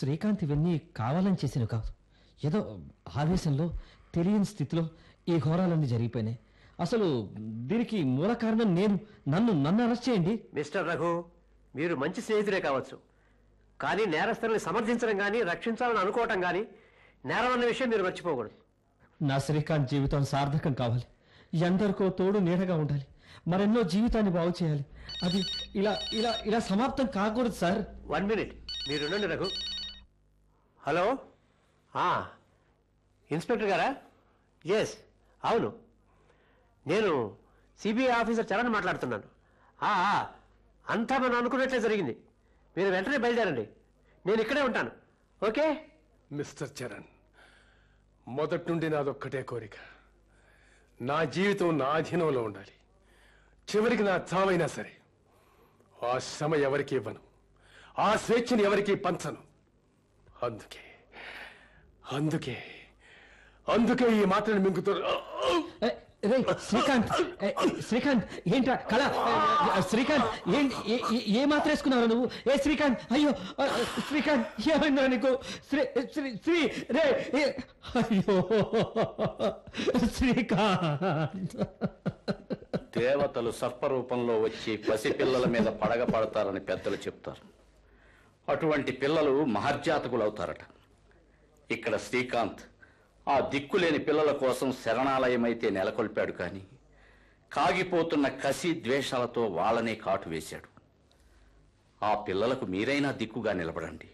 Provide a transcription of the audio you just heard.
శ్రీకాంత్ ఇవన్నీ కావాలని చేసినవి కాదు ఏదో ఆవేశంలో తెలియని స్థితిలో ఈ ఘోరాలన్నీ జరిగిపోయినాయి అసలు దీనికి మూల కారణం నేను నన్ను నన్ను అరెస్ట్ చేయండి మిస్టర్ రఘు మీరు మంచి స్నేహితుడే కావచ్చు కానీ నేరస్తుల్ని సమర్థించడం కానీ రక్షించాలని అనుకోవటం కానీ నేరం అన్న విషయం మీరు మర్చిపోకూడదు నా శ్రీకాంత్ జీవితం సార్థకం కావాలి ఎందరికో తోడు నీడగా ఉండాలి మరెన్నో జీవితాన్ని బాగు చేయాలి అది ఇలా ఇలా ఇలా సమాప్తం కాకూడదు సార్ వన్ మినిట్ మీరుండండి రఘు హలో ఆ, ఇన్స్పెక్టర్ గారా ఎస్ అవును నేను సిబిఐ ఆఫీసర్ చరణ్ మాట్లాడుతున్నాను ఆ, ఆ, అంతా మనం అనుకున్నట్లే జరిగింది మీరు వెంటనే బయలుదేరండి నేను ఇక్కడే ఉంటాను ఓకే మిస్టర్ చరణ్ మొదటి నుండి నాదొక్కటే కోరిక నా జీవితం నా అధీనంలో ఉండాలి చివరికి నా చావైనా సరే ఆ శ్రమ ఎవరికి ఇవ్వను ఆ స్వేచ్ఛని ఎవరికి పంచను అందుకే అందుకే అందుకే ఈ మాటను మింగుతూ ఏ, రే శ్రీకాంత్ ఏ, శ్రీకాంత్ ఏంట్రా కళ ఏ, శ్రీకాంత్ ఏంటి ఏ- ఏ- ఏ మాత్రం వేసుకున్నావు నువ్వు ఏ శ్రీకాంత్ అయ్యో ఆ, శ్రీకాంత్ ఏమైందా నీకు శ్రీ శ్రీ శ్రీ రే ఏ, అయ్యో శ్రీకాంత్ దేవతలు సర్పరూపంలో వచ్చి పసిపిల్లల మీద పడగ పడతారని పెద్దలు చెప్తారు అటువంటి పిల్లలు మహర్జాతకులు అవుతారట ఇక్కడ శ్రీకాంత్ ఆ దిక్కులేని పిల్లల కోసం శరణాలయమైతే నెలకొల్పాడు కానీ కాగిపోతున్న కసి ద్వేషాలతో వాళ్ళనే కాటు వేశాడు ఆ పిల్లలకు మీరైనా దిక్కుగా నిలబడండి